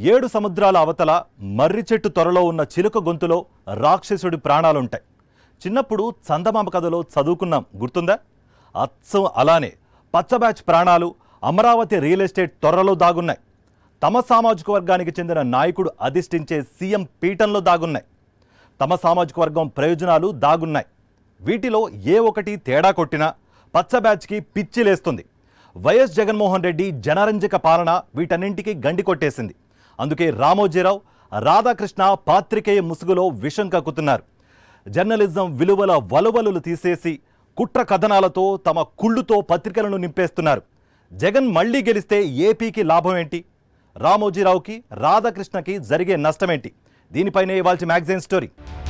ఏడు సముద్రాల అవతల మర్రి చెట్టు త్వరలో ఉన్న చిలుక గొంతులో రాక్షసుడి ప్రాణాలుంటాయి చిన్నప్పుడు చందమామ కథలో చదువుకున్నాం గుర్తుందా అచ్చం అలానే పచ్చ బ్యాచ్ ప్రాణాలు అమరావతి రియల్ ఎస్టేట్ త్వరలో దాగున్నాయి తమ సామాజిక వర్గానికి చెందిన నాయకుడు అధిష్ఠించే సీఎం పీఠంలో దాగున్నాయి తమ సామాజిక వర్గం ప్రయోజనాలు దాగున్నాయి వీటిలో ఏ ఒకటి తేడా కొట్టినా పచ్చ బ్యాచ్కి పిచ్చి లేస్తుంది వైఎస్ జగన్మోహన్ రెడ్డి జనరంజక పాలన వీటన్నింటికి గండి కొట్టేసింది అందుకే రామోజీరావు రాధాకృష్ణ పాత్రికేయ ముసుగులో విషం కక్కుతున్నారు జర్నలిజం విలువల వలువలులు తీసేసి కుట్ర కథనాలతో తమ కుళ్ళుతో పత్రికలను నింపేస్తున్నారు జగన్ మళ్ళీ గెలిస్తే ఏపీకి లాభం ఏంటి రామోజీరావుకి రాధాకృష్ణకి జరిగే నష్టమేంటి దీనిపైనే ఇవాల్టి మ్యాగజైన్ స్టోరీ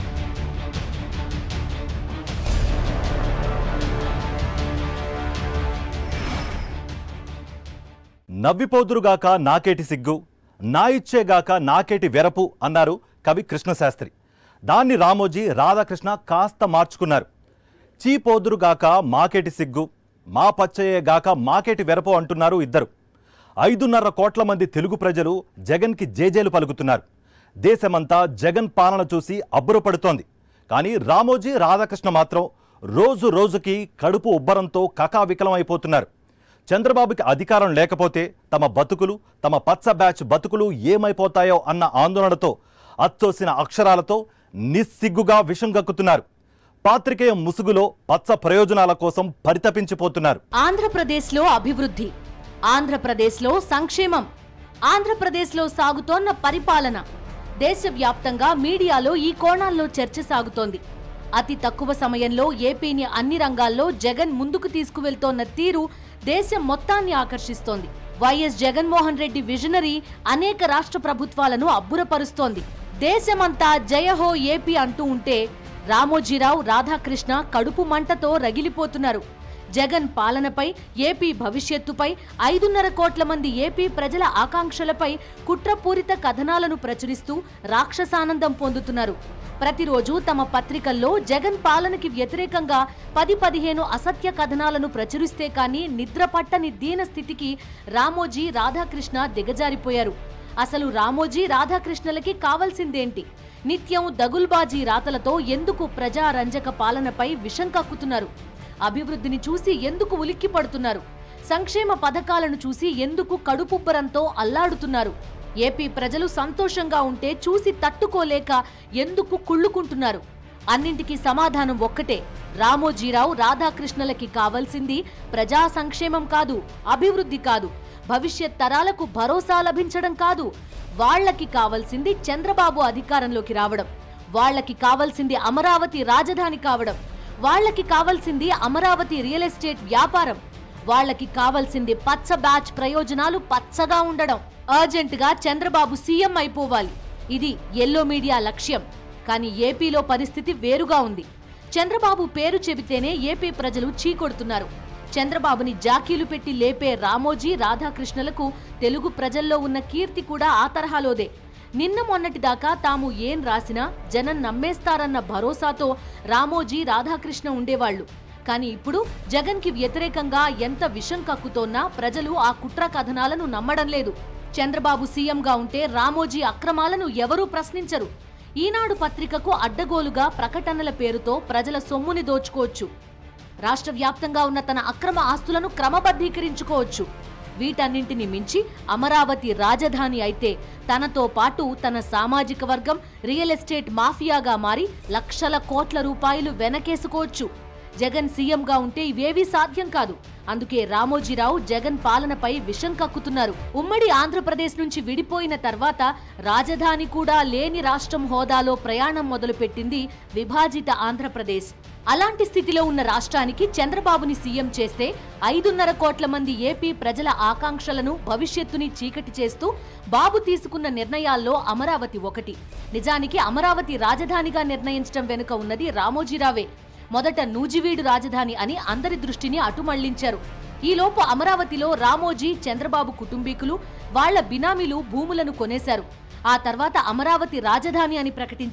నవ్విపోదురుగాక నాకేటి సిగ్గు నా ఇచ్చేగాక నాకేటి వెరపు అన్నారు కవి కృష్ణశాస్త్రి దాన్ని రామోజీ రాధాకృష్ణ కాస్త మార్చుకున్నారు చీపోదురుగాక మాకేటి సిగ్గు మా పచ్చయ్యేగాక మాకేటి వెరపు అంటున్నారు ఇద్దరు ఐదున్నర కోట్ల మంది తెలుగు ప్రజలు జగన్కి జేజేలు పలుకుతున్నారు దేశమంతా జగన్ పాలన చూసి అబ్బురపడుతోంది కానీ రామోజీ రాధాకృష్ణ మాత్రం రోజు రోజుకి కడుపు ఉబ్బరంతో కకావికలమైపోతున్నారు చంద్రబాబుకి అధికారం లేకపోతే తమ బతుకులు తమ పచ్చ బ్యాచ్ బతుకులు ఏమైపోతాయో అన్న ఆందోళనతో అచ్చోసిన అక్షరాలతో నిస్సిగ్గుగా విషం గక్కుతున్నారు పాత్రికేయ ముసుగులో పచ్చ ప్రయోజనాల కోసం పరితపించిపోతున్నారు ఆంధ్రప్రదేశ్లో అభివృద్ధి ఆంధ్రప్రదేశ్లో సంక్షేమం ఆంధ్రప్రదేశ్లో సాగుతోన్న పరిపాలన దేశవ్యాప్తంగా మీడియాలో ఈ కోణాల్లో చర్చ సాగుతోంది అతి తక్కువ సమయంలో ఏపీని అన్ని రంగాల్లో జగన్ ముందుకు తీసుకువెళ్తోన్న తీరు దేశం మొత్తాన్ని ఆకర్షిస్తోంది వైఎస్ జగన్మోహన్ రెడ్డి విజనరీ అనేక రాష్ట్ర ప్రభుత్వాలను అబ్బురపరుస్తోంది దేశమంతా జయహో ఏపీ అంటూ ఉంటే రామోజీరావు రాధాకృష్ణ కడుపు మంటతో రగిలిపోతున్నారు జగన్ పాలనపై ఏపీ భవిష్యత్తుపై ఐదున్నర కోట్ల మంది ఏపీ ప్రజల ఆకాంక్షలపై కుట్రపూరిత కథనాలను ప్రచురిస్తూ రాక్షసానందం పొందుతున్నారు ప్రతిరోజు తమ పత్రికల్లో జగన్ పాలనకి వ్యతిరేకంగా పది పదిహేను అసత్య కథనాలను ప్రచురిస్తే కానీ నిద్ర పట్టని దీన స్థితికి రామోజీ రాధాకృష్ణ దిగజారిపోయారు అసలు రామోజీ రాధాకృష్ణలకి కావాల్సిందేంటి నిత్యం దగుల్బాజీ రాతలతో ఎందుకు ప్రజారంజక పాలనపై విషం కక్కుతున్నారు అభివృద్ధిని చూసి ఎందుకు ఉలిక్కి పడుతున్నారు సంక్షేమ పథకాలను చూసి ఎందుకు కడుపుబ్బరంతో అల్లాడుతున్నారు ఏపీ ప్రజలు సంతోషంగా ఉంటే చూసి తట్టుకోలేక ఎందుకు కుళ్ళుకుంటున్నారు అన్నింటికీ సమాధానం ఒక్కటే రామోజీరావు రాధాకృష్ణలకి కావాల్సింది ప్రజా సంక్షేమం కాదు అభివృద్ధి కాదు భవిష్యత్ తరాలకు భరోసా లభించడం కాదు వాళ్ళకి కావాల్సింది చంద్రబాబు అధికారంలోకి రావడం వాళ్ళకి కావాల్సింది అమరావతి రాజధాని కావడం వాళ్ళకి కావాల్సింది అమరావతి రియల్ ఎస్టేట్ వ్యాపారం వాళ్ళకి కావాల్సింది పచ్చ బ్యాచ్ ప్రయోజనాలు పచ్చగా ఉండడం అర్జెంట్ గా చంద్రబాబు సీఎం అయిపోవాలి ఇది ఎల్లో మీడియా లక్ష్యం కానీ ఏపీలో పరిస్థితి వేరుగా ఉంది చంద్రబాబు పేరు చెబితేనే ఏపీ ప్రజలు చీకొడుతున్నారు చంద్రబాబుని జాకీలు పెట్టి లేపే రామోజీ రాధాకృష్ణలకు తెలుగు ప్రజల్లో ఉన్న కీర్తి కూడా ఆ తరహాలోదే నిన్న మొన్నటిదాకా తాము ఏం రాసినా జనం నమ్మేస్తారన్న భరోసాతో రామోజీ రాధాకృష్ణ ఉండేవాళ్లు కానీ ఇప్పుడు జగన్కి వ్యతిరేకంగా ఎంత విషం కక్కుతోన్నా ప్రజలు ఆ కుట్ర కథనాలను నమ్మడం లేదు చంద్రబాబు సీఎంగా ఉంటే రామోజీ అక్రమాలను ఎవరూ ప్రశ్నించరు ఈనాడు పత్రికకు అడ్డగోలుగా ప్రకటనల పేరుతో ప్రజల సొమ్ముని దోచుకోవచ్చు రాష్ట్ర వ్యాప్తంగా ఉన్న తన అక్రమ ఆస్తులను క్రమబద్ధీకరించుకోవచ్చు వీటన్నింటిని మించి అమరావతి రాజధాని అయితే తనతో పాటు తన సామాజిక వర్గం రియల్ ఎస్టేట్ మాఫియాగా మారి లక్షల కోట్ల రూపాయలు వెనకేసుకోవచ్చు జగన్ సీఎంగా ఉంటే ఇవేవీ సాధ్యం కాదు అందుకే రామోజీరావు జగన్ పాలనపై విషం కక్కుతున్నారు ఉమ్మడి ఆంధ్రప్రదేశ్ నుంచి విడిపోయిన తర్వాత రాజధాని కూడా లేని రాష్ట్రం హోదాలో ప్రయాణం మొదలుపెట్టింది విభాజిత ఆంధ్రప్రదేశ్ అలాంటి స్థితిలో ఉన్న రాష్ట్రానికి చంద్రబాబుని సీఎం చేస్తే ఐదున్నర కోట్ల మంది ఏపీ ప్రజల ఆకాంక్షలను భవిష్యత్తుని చీకటి చేస్తూ బాబు తీసుకున్న నిర్ణయాల్లో అమరావతి ఒకటి నిజానికి అమరావతి రాజధానిగా నిర్ణయించడం వెనుక ఉన్నది రామోజీరావే మొదట నూజివీడు రాజధాని అని అందరి దృష్టిని అటు మళ్లించారు ఈలోపు అమరావతిలో రామోజీ చంద్రబాబు కుటుంబీకులు వాళ్ల బినామీలు భూములను కొనేశారు ఆ తర్వాత అమరావతి రాజధాని అని ప్రకటించారు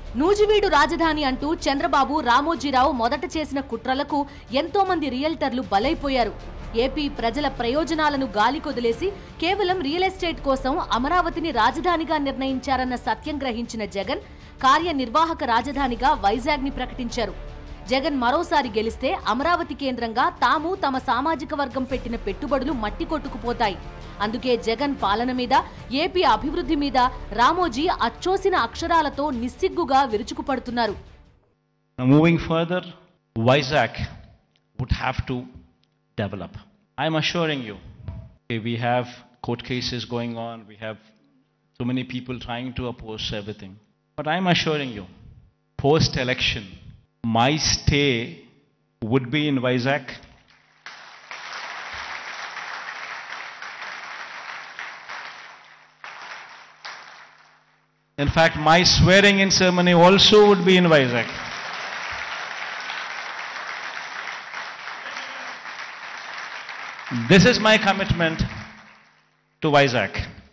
నూజివీడు రాజధాని అంటూ చంద్రబాబు రామోజీరావు మొదట చేసిన కుట్రలకు ఎంతో మంది రియల్టర్లు బలైపోయారు ఏపీ ప్రజల ప్రయోజనాలను గాలికొదిలేసి కేవలం రియల్ ఎస్టేట్ కోసం అమరావతిని రాజధానిగా నిర్ణయించారన్న సత్యం గ్రహించిన జగన్ కార్యనిర్వాహక రాజధానిగా వైజాగ్ని ప్రకటించారు జగన్ మరోసారి గెలిస్తే అమరావతి కేంద్రంగా తాము తమ సామాజిక వర్గం పెట్టిన పెట్టుబడులు మట్టి కొట్టుకుపోతాయి అందుకే జగన్ పాలన మీద ఏపీ అభివృద్ధి మీద రామోజీ అచ్చోసిన అక్షరాలతో నిస్సిగ్గుగా విరుచుకుపడుతున్నారు Now, moving further, Vizag would have to develop. I'm assuring you, okay, we have court cases going on, we have so many people trying to oppose everything. But I'm assuring you, post election, my stay would be in Vizag. In fact, my swearing in ceremony also would be in Vizag. This is my commitment to Vizag.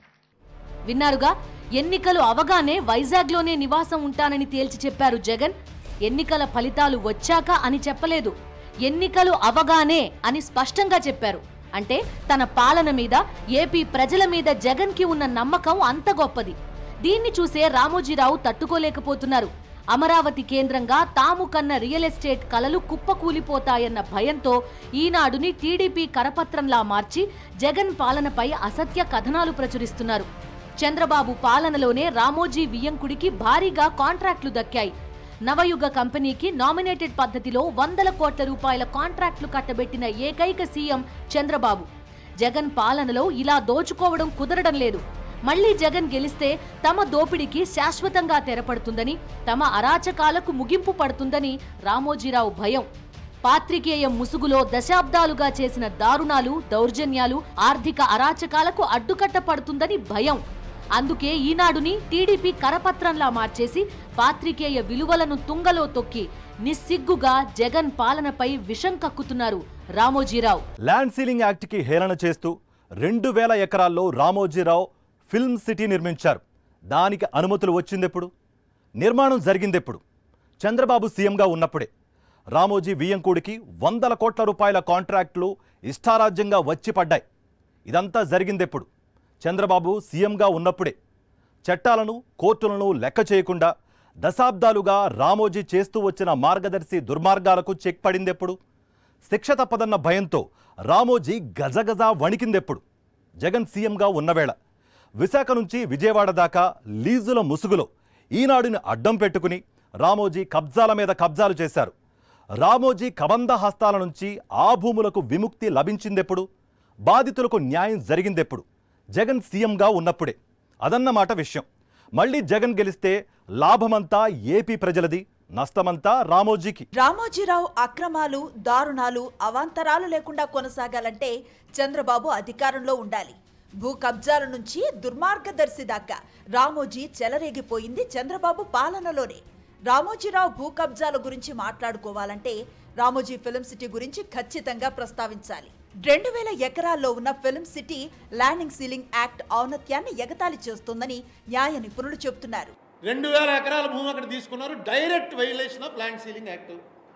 విన్నారుగా ఎన్నికలు అవగానే వైజాగ్లోనే నివాసం ఉంటానని తేల్చి చెప్పారు జగన్ ఎన్నికల ఫలితాలు వచ్చాక అని చెప్పలేదు ఎన్నికలు అవగానే అని స్పష్టంగా చెప్పారు అంటే తన పాలన మీద ఏపీ ప్రజల మీద జగన్కి ఉన్న నమ్మకం అంత గొప్పది దీన్ని చూసే రామోజీరావు తట్టుకోలేకపోతున్నారు అమరావతి కేంద్రంగా తాము కన్న రియల్ ఎస్టేట్ కలలు కుప్పకూలిపోతాయన్న భయంతో ఈనాడుని టీడీపీ కరపత్రంలా మార్చి జగన్ పాలనపై అసత్య కథనాలు ప్రచురిస్తున్నారు చంద్రబాబు పాలనలోనే రామోజీ వియ్యంకుడికి భారీగా కాంట్రాక్టులు దక్కాయి నవయుగ కంపెనీకి నామినేటెడ్ పద్ధతిలో వందల కోట్ల రూపాయల కాంట్రాక్టులు కట్టబెట్టిన ఏకైక సీఎం చంద్రబాబు జగన్ పాలనలో ఇలా దోచుకోవడం కుదరడం లేదు మళ్లీ జగన్ గెలిస్తే తమ దోపిడీకి శాశ్వతంగా తెరపడుతుందని తమ అరాచకాలకు ముగింపు పడుతుందని రామోజీరావు భయం పాత్రికేయ ముసుగులో దశాబ్దాలుగా చేసిన దారుణాలు దౌర్జన్యాలు ఆర్థిక అరాచకాలకు అడ్డుకట్ట పడుతుందని భయం అందుకే ఈనాడుని టీడీపీ కరపత్రంలా మార్చేసి పాత్రికేయ విలువలను తుంగలో తొక్కి నిస్సిగ్గుగా జగన్ పాలనపై విషం కక్కుతున్నారు రామోజీరావు ల్యాండ్ సీలింగ్ యాక్ట్కి హేళన చేస్తూ రెండు వేల ఎకరాల్లో రామోజీరావు ఫిల్మ్ సిటీ నిర్మించారు దానికి అనుమతులు వచ్చిందెప్పుడు నిర్మాణం జరిగిందెప్పుడు చంద్రబాబు సీఎంగా ఉన్నప్పుడే రామోజీ వియ్యంకుడికి వందల కోట్ల రూపాయల కాంట్రాక్టులు ఇష్టారాజ్యంగా వచ్చి పడ్డాయి ఇదంతా జరిగిందెప్పుడు చంద్రబాబు సీఎంగా ఉన్నప్పుడే చట్టాలను కోర్టులను లెక్క చేయకుండా దశాబ్దాలుగా రామోజీ చేస్తూ వచ్చిన మార్గదర్శి దుర్మార్గాలకు చెక్ పడిందెప్పుడు శిక్ష తప్పదన్న భయంతో రామోజీ గజగజ వణికిందెప్పుడు జగన్ సీఎంగా ఉన్నవేళ విశాఖ నుంచి విజయవాడ దాకా లీజుల ముసుగులో ఈనాడుని అడ్డం పెట్టుకుని రామోజీ కబ్జాల మీద కబ్జాలు చేశారు రామోజీ కబంధ హస్తాల నుంచి ఆ భూములకు విముక్తి లభించిందెప్పుడు బాధితులకు న్యాయం జరిగిందెప్పుడు జగన్ సీఎంగా ఉన్నప్పుడే అదన్నమాట విషయం మళ్ళీ జగన్ గెలిస్తే లాభమంతా ఏపీ ప్రజలది నష్టమంతా రామోజీకి రామోజీరావు అక్రమాలు దారుణాలు అవాంతరాలు లేకుండా కొనసాగాలంటే చంద్రబాబు అధికారంలో ఉండాలి భూ కబ్జాల నుంచి దుర్మార్గదర్శి దాకా రామోజీ చెలరేగిపోయింది చంద్రబాబు పాలనలోనే రామోజీరావు భూ కబ్జాల గురించి మాట్లాడుకోవాలంటే రామోజీ ఫిలిం సిటీ గురించి ఖచ్చితంగా ప్రస్తావించాలి రెండు వేల ఎకరాల్లో ఉన్న film city landing ceiling act ఔన్నత్యాన్ని ఎగతాళి చేస్తోందని న్యాయ నిపుణులు చెబుతున్నారు రెండు వేల ఎకరాల భూమి అక్కడ తీసుకున్నారు direct violation of land ceiling act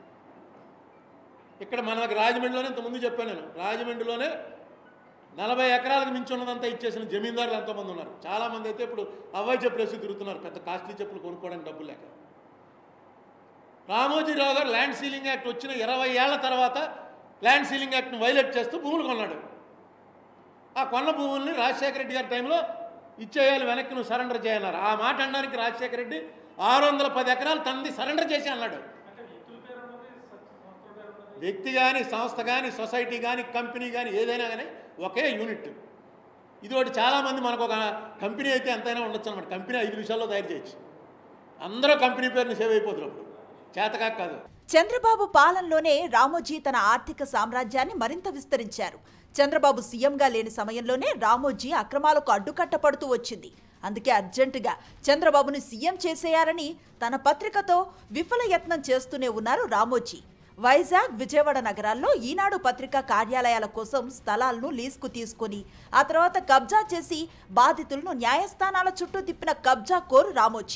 ఇక్కడ మనకి రాజమండ్రిలోనే ఇంతకుముందు చెప్పాను నేను రాజమండ్రిలోనే నలభై ఎకరాలకు మించి ఉన్నదంతా ఇచ్చేసిన జమీందారులు ఎంతోమంది ఉన్నారు చాలామంది అయితే ఇప్పుడు అవ్వాయి చెప్పులు వేసి తిరుగుతున్నారు పెద్ద కాస్ట్లీ చెప్పులు కొనుక్కోవడానికి డబ్బులు లేక రామోజీరావు గారు ల్యాండ్ సీలింగ్ యాక్ట్ వచ్చిన ఇరవై ఏళ్ల తర్వాత ల్యాండ్ సీలింగ్ యాక్ట్ను వైలేట్ చేస్తూ భూములు కొన్నాడు ఆ కొన్న భూముల్ని రాజశేఖర రెడ్డి గారి టైంలో ఇచ్చేయాలి వెనక్కి నువ్వు సరెండర్ చేయన్నారు ఆ మాట అనడానికి రాజశేఖర రెడ్డి ఆరు వందల పది ఎకరాలు తనది సరెండర్ చేసి అన్నాడు వ్యక్తి కానీ సంస్థ కానీ సొసైటీ కానీ కంపెనీ కానీ ఏదైనా కానీ ఒకే యూనిట్ ఇది ఒకటి చాలామంది మనకు ఒక కంపెనీ అయితే ఎంతైనా ఉండొచ్చు అనమాట కంపెనీ ఐదు నిమిషాల్లో తయారు చేయొచ్చు అందరూ కంపెనీ పేరుని సేవ్ అయిపోతున్నారు అప్పుడు చేతకాక కాదు చంద్రబాబు పాలనలోనే రామోజీ తన ఆర్థిక సామ్రాజ్యాన్ని మరింత విస్తరించారు చంద్రబాబు సీఎంగా లేని సమయంలోనే రామోజీ అక్రమాలకు అడ్డుకట్టపడుతూ వచ్చింది అందుకే అర్జెంటుగా చంద్రబాబును సీఎం చేసేయాలని తన పత్రికతో విఫల యత్నం చేస్తూనే ఉన్నారు రామోజీ వైజాగ్ విజయవాడ నగరాల్లో ఈనాడు పత్రిక కార్యాలయాల కోసం స్థలాలను లీజుకు తీసుకొని ఆ తర్వాత కబ్జా చేసి బాధితులను న్యాయస్థానాల చుట్టూ తిప్పిన కబ్జా కోరు రామోజీ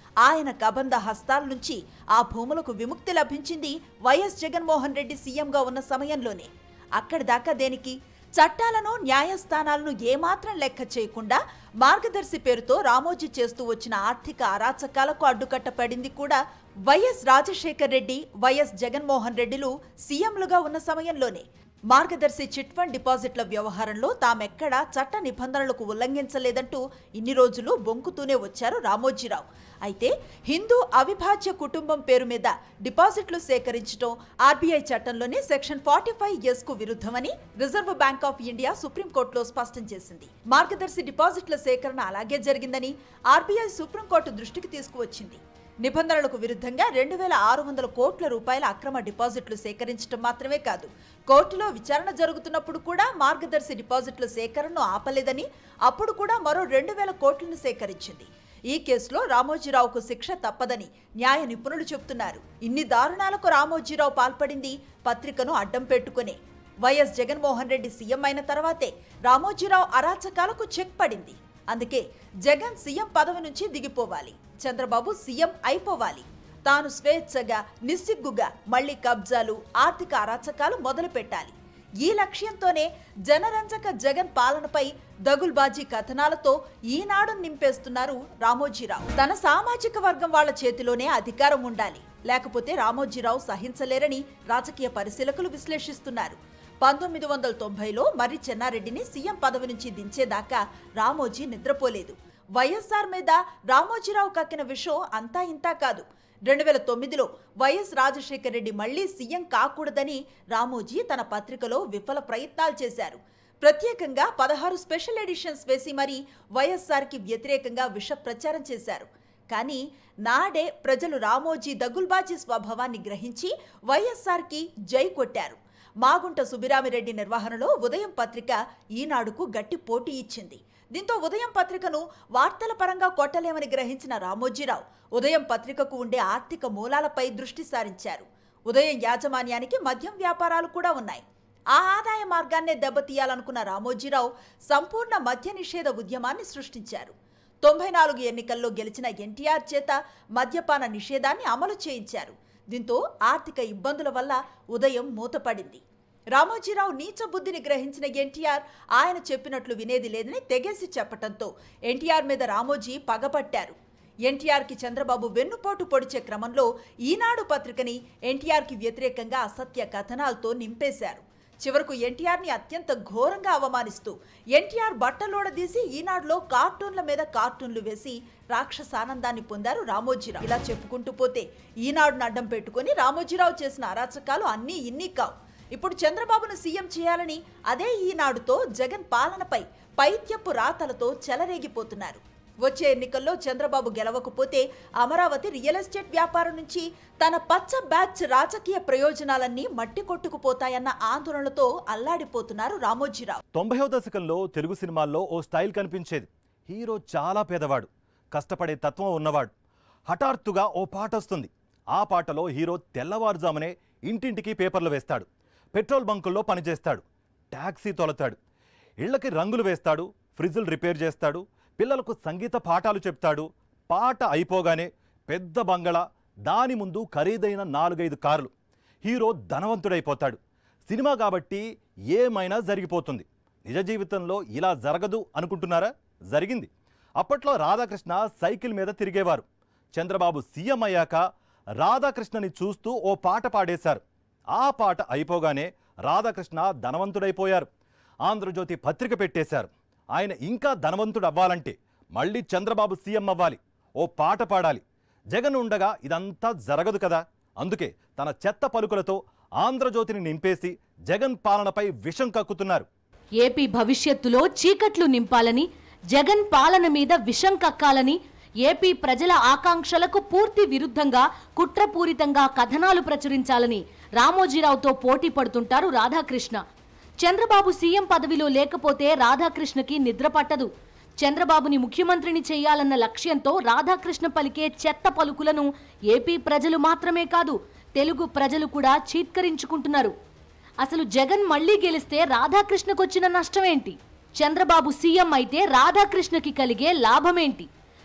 ఆయన కబంధ హస్తాల నుంచి ఆ భూములకు విముక్తి లభించింది వైఎస్ జగన్మోహన్ రెడ్డి సీఎంగా ఉన్న సమయంలోనే అక్కడి దాకా దేనికి చట్టాలను న్యాయస్థానాలను ఏమాత్రం లెక్క చేయకుండా మార్గదర్శి పేరుతో రామోజీ చేస్తూ వచ్చిన ఆర్థిక అరాచకాలకు అడ్డుకట్ట పడింది కూడా వైఎస్ రాజశేఖర్ రెడ్డి వైఎస్ జగన్మోహన్ రెడ్డిలు సీఎంలుగా ఉన్న సమయంలోనే మార్గదర్శి చిట్ ఫండ్ డిపాజిట్ల వ్యవహారంలో తామెక్కడా చట్ట నిబంధనలకు ఉల్లంఘించలేదంటూ ఇన్ని రోజులు బొంకుతూనే వచ్చారు రామోజీరావు అయితే హిందూ అవిభాజ్య కుటుంబం పేరు మీద డిపాజిట్లు సేకరించడం ఆర్బీఐ చట్టంలోని సెక్షన్ ఫార్టీ ఫైవ్ ఎస్ కు విరుద్ధమని రిజర్వ్ బ్యాంక్ ఆఫ్ ఇండియా సుప్రీంకోర్టులో స్పష్టం చేసింది మార్గదర్శి డిపాజిట్ల సేకరణ అలాగే జరిగిందని ఆర్బీఐ సుప్రీంకోర్టు దృష్టికి తీసుకువచ్చింది నిబంధనలకు విరుద్ధంగా రెండు వేల ఆరు వందల కోట్ల రూపాయల అక్రమ డిపాజిట్లు సేకరించడం మాత్రమే కాదు కోర్టులో విచారణ జరుగుతున్నప్పుడు కూడా మార్గదర్శి డిపాజిట్ల సేకరణను ఆపలేదని అప్పుడు కూడా మరో రెండు వేల కోట్లను సేకరించింది ఈ కేసులో రామోజీరావుకు శిక్ష తప్పదని న్యాయ నిపుణులు చెబుతున్నారు ఇన్ని దారుణాలకు రామోజీరావు పాల్పడింది పత్రికను అడ్డం పెట్టుకునే వైఎస్ జగన్మోహన్ రెడ్డి సీఎం అయిన తర్వాతే రామోజీరావు అరాచకాలకు చెక్ పడింది అందుకే జగన్ సీఎం పదవి నుంచి దిగిపోవాలి చంద్రబాబు సీఎం అయిపోవాలి తాను స్వేచ్ఛగా నిస్సిగ్గుగా మళ్లీ కబ్జాలు ఆర్థిక అరాచకాలు మొదలు పెట్టాలి ఈ లక్ష్యంతోనే జనరంజక జగన్ పాలనపై దగుల్బాజీ కథనాలతో ఈనాడు నింపేస్తున్నారు రామోజీరావు తన సామాజిక వర్గం వాళ్ళ చేతిలోనే అధికారం ఉండాలి లేకపోతే రామోజీరావు సహించలేరని రాజకీయ పరిశీలకులు విశ్లేషిస్తున్నారు పంతొమ్మిది వందల తొంభైలో మర్రి చెన్నారెడ్డిని సీఎం పదవి నుంచి దించేదాకా రామోజీ నిద్రపోలేదు వైఎస్ఆర్ మీద రామోజీరావు కక్కిన విషయం అంతా ఇంతా కాదు రెండు వేల తొమ్మిదిలో వైఎస్ రాజశేఖర రెడ్డి మళ్లీ సీఎం కాకూడదని రామోజీ తన పత్రికలో విఫల ప్రయత్నాలు చేశారు ప్రత్యేకంగా పదహారు స్పెషల్ ఎడిషన్స్ వేసి మరీ వైఎస్ఆర్కి వ్యతిరేకంగా విష ప్రచారం చేశారు కానీ నాడే ప్రజలు రామోజీ దగుల్బాజీ స్వభావాన్ని గ్రహించి వైఎస్ఆర్కి జై కొట్టారు మాగుంట సుబిరామిరెడ్డి నిర్వహణలో ఉదయం పత్రిక ఈనాడుకు గట్టి పోటీ ఇచ్చింది దీంతో ఉదయం పత్రికను వార్తల పరంగా కొట్టలేమని గ్రహించిన రామోజీరావు ఉదయం పత్రికకు ఉండే ఆర్థిక మూలాలపై దృష్టి సారించారు ఉదయం యాజమాన్యానికి మద్యం వ్యాపారాలు కూడా ఉన్నాయి ఆ ఆదాయ మార్గాన్నే దెబ్బతీయాలనుకున్న రామోజీరావు సంపూర్ణ మద్య నిషేధ ఉద్యమాన్ని సృష్టించారు తొంభై నాలుగు ఎన్నికల్లో గెలిచిన ఎన్టీఆర్ చేత మద్యపాన నిషేధాన్ని అమలు చేయించారు దీంతో ఆర్థిక ఇబ్బందుల వల్ల ఉదయం మూతపడింది రామోజీరావు నీచ బుద్ధిని గ్రహించిన ఎన్టీఆర్ ఆయన చెప్పినట్లు వినేది లేదని తెగేసి చెప్పటంతో ఎన్టీఆర్ మీద రామోజీ పగపట్టారు ఎన్టీఆర్కి చంద్రబాబు వెన్నుపోటు పొడిచే క్రమంలో ఈనాడు పత్రికని ఎన్టీఆర్కి వ్యతిరేకంగా అసత్య కథనాలతో నింపేశారు చివరకు ఎన్టీఆర్ని అత్యంత ఘోరంగా అవమానిస్తూ ఎన్టీఆర్ బట్టలోడదీసి ఈనాడులో కార్టూన్ల మీద కార్టూన్లు వేసి రాక్షసానందాన్ని పొందారు రామోజీరావు ఇలా చెప్పుకుంటూ పోతే ఈనాడును అడ్డం పెట్టుకుని రామోజీరావు చేసిన అరాచకాలు అన్నీ ఇన్ని కావు ఇప్పుడు చంద్రబాబును సీఎం చేయాలని అదే ఈనాడుతో జగన్ పాలనపై పైత్యపు రాతలతో చెలరేగిపోతున్నారు వచ్చే ఎన్నికల్లో చంద్రబాబు గెలవకపోతే అమరావతి రియల్ ఎస్టేట్ వ్యాపారం నుంచి తన పచ్చ బ్యాచ్ రాజకీయ ప్రయోజనాలన్నీ మట్టి కొట్టుకుపోతాయన్న ఆందోళనలతో అల్లాడిపోతున్నారు రామోజీరావు తొంభైవ దశకంలో తెలుగు సినిమాల్లో ఓ స్టైల్ కనిపించేది హీరో చాలా పేదవాడు కష్టపడే తత్వం ఉన్నవాడు హఠాత్తుగా ఓ పాట వస్తుంది ఆ పాటలో హీరో తెల్లవారుజామునే ఇంటింటికి పేపర్లు వేస్తాడు పెట్రోల్ బంకుల్లో పనిచేస్తాడు ట్యాక్సీ తొలతాడు ఇళ్లకి రంగులు వేస్తాడు ఫ్రిడ్జులు రిపేర్ చేస్తాడు పిల్లలకు సంగీత పాఠాలు చెప్తాడు పాట అయిపోగానే పెద్ద బంగళా దాని ముందు ఖరీదైన నాలుగైదు కార్లు హీరో ధనవంతుడైపోతాడు సినిమా కాబట్టి ఏమైనా జరిగిపోతుంది నిజ జీవితంలో ఇలా జరగదు అనుకుంటున్నారా జరిగింది అప్పట్లో రాధాకృష్ణ సైకిల్ మీద తిరిగేవారు చంద్రబాబు సీఎం అయ్యాక రాధాకృష్ణని చూస్తూ ఓ పాట పాడేశారు ఆ పాట అయిపోగానే రాధాకృష్ణ ధనవంతుడైపోయారు ఆంధ్రజ్యోతి పత్రిక పెట్టేశారు ఆయన ఇంకా ధనవంతుడు అవ్వాలంటే మళ్ళీ చంద్రబాబు సీఎం అవ్వాలి ఓ పాట పాడాలి జగన్ ఉండగా ఇదంతా జరగదు కదా అందుకే తన చెత్త పలుకులతో ఆంధ్రజ్యోతిని నింపేసి జగన్ పాలనపై విషం కక్కుతున్నారు ఏపీ భవిష్యత్తులో చీకట్లు నింపాలని జగన్ పాలన మీద విషం కక్కాలని ఏపీ ప్రజల ఆకాంక్షలకు పూర్తి విరుద్ధంగా కుట్రపూరితంగా కథనాలు ప్రచురించాలని రామోజీరావుతో పోటీ పడుతుంటారు రాధాకృష్ణ చంద్రబాబు సీఎం పదవిలో లేకపోతే రాధాకృష్ణకి నిద్ర పట్టదు చంద్రబాబుని ముఖ్యమంత్రిని చేయాలన్న లక్ష్యంతో రాధాకృష్ణ పలికే చెత్త పలుకులను ఏపీ ప్రజలు మాత్రమే కాదు తెలుగు ప్రజలు కూడా చీత్కరించుకుంటున్నారు అసలు జగన్ మళ్ళీ గెలిస్తే రాధాకృష్ణకొచ్చిన నష్టమేంటి చంద్రబాబు సీఎం అయితే రాధాకృష్ణకి కలిగే లాభమేంటి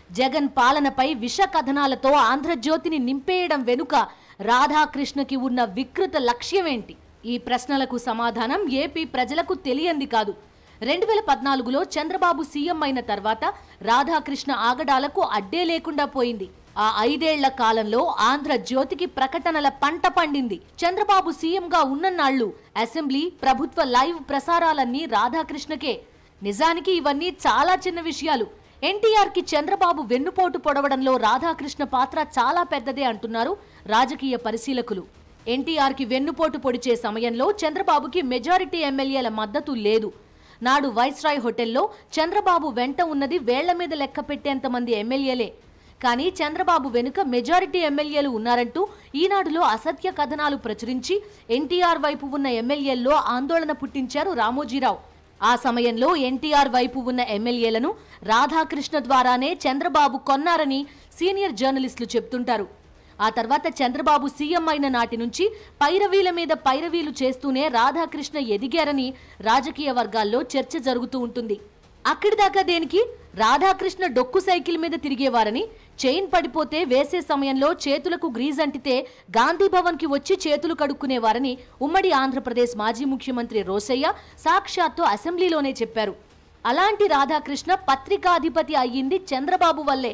జగన్ పాలనపై విష కథనాలతో ఆంధ్రజ్యోతిని నింపేయడం వెనుక రాధాకృష్ణకి ఉన్న వికృత లక్ష్యమేంటి ఈ ప్రశ్నలకు సమాధానం ఏపీ ప్రజలకు తెలియంది కాదు రెండు వేల పద్నాలుగులో చంద్రబాబు సీఎం అయిన తర్వాత రాధాకృష్ణ ఆగడాలకు అడ్డే లేకుండా పోయింది ఆ ఐదేళ్ల కాలంలో ఆంధ్రజ్యోతికి ప్రకటనల పంట పండింది చంద్రబాబు సీఎంగా ఉన్ననాళ్లు అసెంబ్లీ ప్రభుత్వ లైవ్ ప్రసారాలన్నీ రాధాకృష్ణకే నిజానికి ఇవన్నీ చాలా చిన్న విషయాలు ఎన్టీఆర్ కి చంద్రబాబు వెన్నుపోటు పొడవడంలో రాధాకృష్ణ పాత్ర చాలా పెద్దదే అంటున్నారు రాజకీయ పరిశీలకులు ఎన్టీఆర్ కి వెన్నుపోటు పొడిచే సమయంలో చంద్రబాబుకి మెజారిటీ ఎమ్మెల్యేల మద్దతు లేదు నాడు వైస్రాయ్ హోటల్లో చంద్రబాబు వెంట ఉన్నది వేళ్ల మీద లెక్క పెట్టేంత మంది ఎమ్మెల్యేలే కానీ చంద్రబాబు వెనుక మెజారిటీ ఎమ్మెల్యేలు ఉన్నారంటూ ఈనాడులో అసత్య కథనాలు ప్రచురించి ఎన్టీఆర్ వైపు ఉన్న ఎమ్మెల్యేల్లో ఆందోళన పుట్టించారు రామోజీరావు ఆ సమయంలో ఎన్టీఆర్ వైపు ఉన్న ఎమ్మెల్యేలను రాధాకృష్ణ ద్వారానే చంద్రబాబు కొన్నారని సీనియర్ జర్నలిస్టులు చెప్తుంటారు ఆ తర్వాత చంద్రబాబు సీఎం అయిన నాటి నుంచి పైరవీల మీద పైరవీలు చేస్తూనే రాధాకృష్ణ ఎదిగారని రాజకీయ వర్గాల్లో చర్చ జరుగుతూ ఉంటుంది అక్కడి దాకా దేనికి రాధాకృష్ణ డొక్కు సైకిల్ మీద తిరిగేవారని చైన్ పడిపోతే వేసే సమయంలో చేతులకు గ్రీజ్ అంటితే గాంధీ భవన్ కి వచ్చి చేతులు కడుక్కునేవారని ఉమ్మడి ఆంధ్రప్రదేశ్ మాజీ ముఖ్యమంత్రి రోసయ్య సాక్షాత్తు అసెంబ్లీలోనే చెప్పారు అలాంటి రాధాకృష్ణ పత్రికాధిపతి అయ్యింది చంద్రబాబు వల్లే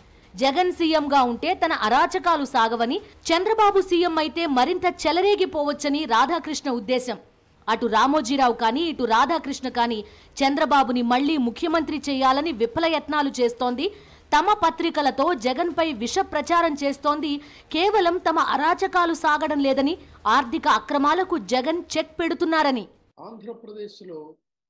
జగన్ సీఎంగా ఉంటే తన అరాచకాలు సాగవని చంద్రబాబు సీఎం అయితే మరింత చెలరేగిపోవచ్చని రాధాకృష్ణ ఉద్దేశం అటు రామోజీరావు కానీ ఇటు రాధాకృష్ణ కానీ చంద్రబాబుని మళ్లీ ముఖ్యమంత్రి చేయాలని విఫల యత్నాలు చేస్తోంది తమ పత్రికలతో జగన్పై విష ప్రచారం చేస్తోంది కేవలం తమ అరాచకాలు సాగడం లేదని ఆర్థిక అక్రమాలకు జగన్ చెక్ పెడుతున్నారని ఆంధ్రప్రదేశ్లో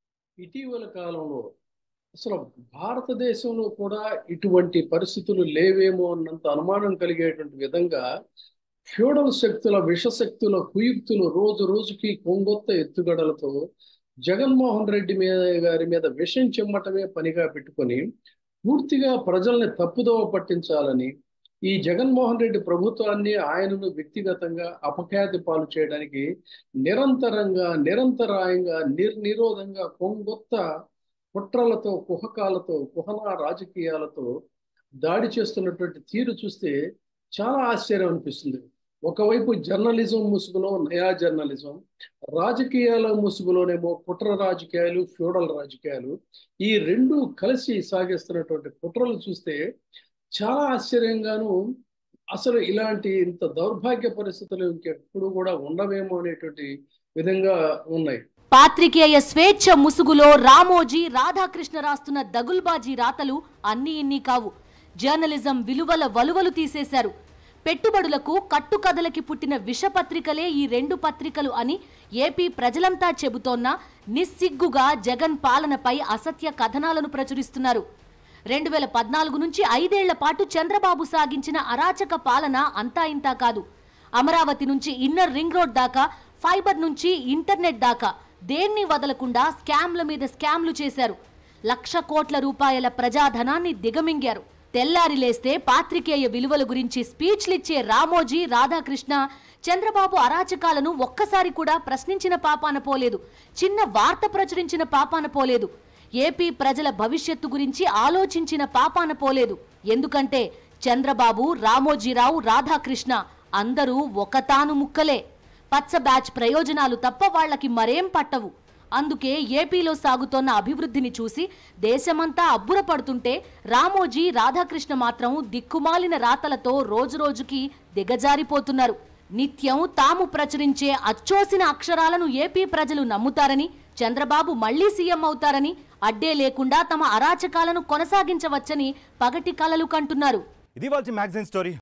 ఇటీవల కాలంలో అసలు భారతదేశంలో కూడా ఇటువంటి పరిస్థితులు లేవేమో అన్నంత అనుమానం కలిగేటువంటి విధంగా ఫ్యూడల్ శక్తుల విషశక్తుల కుయుక్తులు రోజు రోజుకి కొంగొత్త ఎత్తుగడలతో జగన్మోహన్ రెడ్డి మీద గారి మీద విషం చెమ్మటమే పనిగా పెట్టుకొని పూర్తిగా ప్రజల్ని తప్పుదోవ పట్టించాలని ఈ జగన్మోహన్ రెడ్డి ప్రభుత్వాన్ని ఆయనను వ్యక్తిగతంగా అపఖ్యాతి పాలు చేయడానికి నిరంతరంగా నిరంతరాయంగా నిర్నిరోధంగా కొంగొత్త కుట్రలతో కుహకాలతో కుహన రాజకీయాలతో దాడి చేస్తున్నటువంటి తీరు చూస్తే చాలా ఆశ్చర్యం అనిపిస్తుంది ఒకవైపు జర్నలిజం ముసుగులో నయా జర్నలిజం రాజకీయాల ముసుగులోనేమో కుట్ర రాజకీయాలు ఫ్యూడల్ రాజకీయాలు ఈ రెండు కలిసి సాగిస్తున్నటువంటి కుట్రలు చూస్తే చాలా ఆశ్చర్యంగాను అసలు ఇలాంటి ఇంత దౌర్భాగ్య పరిస్థితులు ఇంకెప్పుడు కూడా ఉండవేమో అనేటువంటి విధంగా ఉన్నాయి పాత్రికేయ స్వేచ్ఛ ముసుగులో రామోజీ రాధాకృష్ణ రాస్తున్న దగుల్బాజీ రాతలు అన్నీ ఇన్ని కావు జర్నలిజం విలువల వలువలు తీసేశారు పెట్టుబడులకు కట్టుకథలకి పుట్టిన విషపత్రికలే ఈ రెండు పత్రికలు అని ఏపీ ప్రజలంతా చెబుతోన్నా నిస్సిగ్గుగా జగన్ పాలనపై అసత్య కథనాలను ప్రచురిస్తున్నారు రెండు వేల పద్నాలుగు నుంచి ఐదేళ్ల పాటు చంద్రబాబు సాగించిన అరాచక పాలన అంతా ఇంతా కాదు అమరావతి నుంచి ఇన్నర్ రింగ్ రోడ్ దాకా ఫైబర్ నుంచి ఇంటర్నెట్ దాకా దేన్ని వదలకుండా స్కామ్ల మీద స్కామ్లు చేశారు లక్ష కోట్ల రూపాయల ప్రజాధనాన్ని దిగమింగారు తెల్లారి లేస్తే పాత్రికేయ విలువల గురించి స్పీచ్లిచ్చే రామోజీ రాధాకృష్ణ చంద్రబాబు అరాచకాలను ఒక్కసారి కూడా ప్రశ్నించిన పాపాన పోలేదు చిన్న వార్త ప్రచురించిన పాపాన పోలేదు ఏపీ ప్రజల భవిష్యత్తు గురించి ఆలోచించిన పాపాన పోలేదు ఎందుకంటే చంద్రబాబు రామోజీరావు రాధాకృష్ణ అందరూ ఒకతాను ముక్కలే పచ్చ బ్యాచ్ ప్రయోజనాలు తప్ప వాళ్ళకి మరేం పట్టవు అందుకే ఏపీలో సాగుతోన్న అభివృద్ధిని చూసి దేశమంతా అబ్బురపడుతుంటే రామోజీ రాధాకృష్ణ మాత్రం దిక్కుమాలిన రాతలతో రోజురోజుకి దిగజారిపోతున్నారు నిత్యం తాము ప్రచురించే అచ్చోసిన అక్షరాలను ఏపీ ప్రజలు నమ్ముతారని చంద్రబాబు మళ్లీ సీఎం అవుతారని అడ్డే లేకుండా తమ అరాచకాలను కొనసాగించవచ్చని పగటి కలలు కంటున్నారు ఇది వాళ్ళ మ్యాగజైన్ స్టోరీ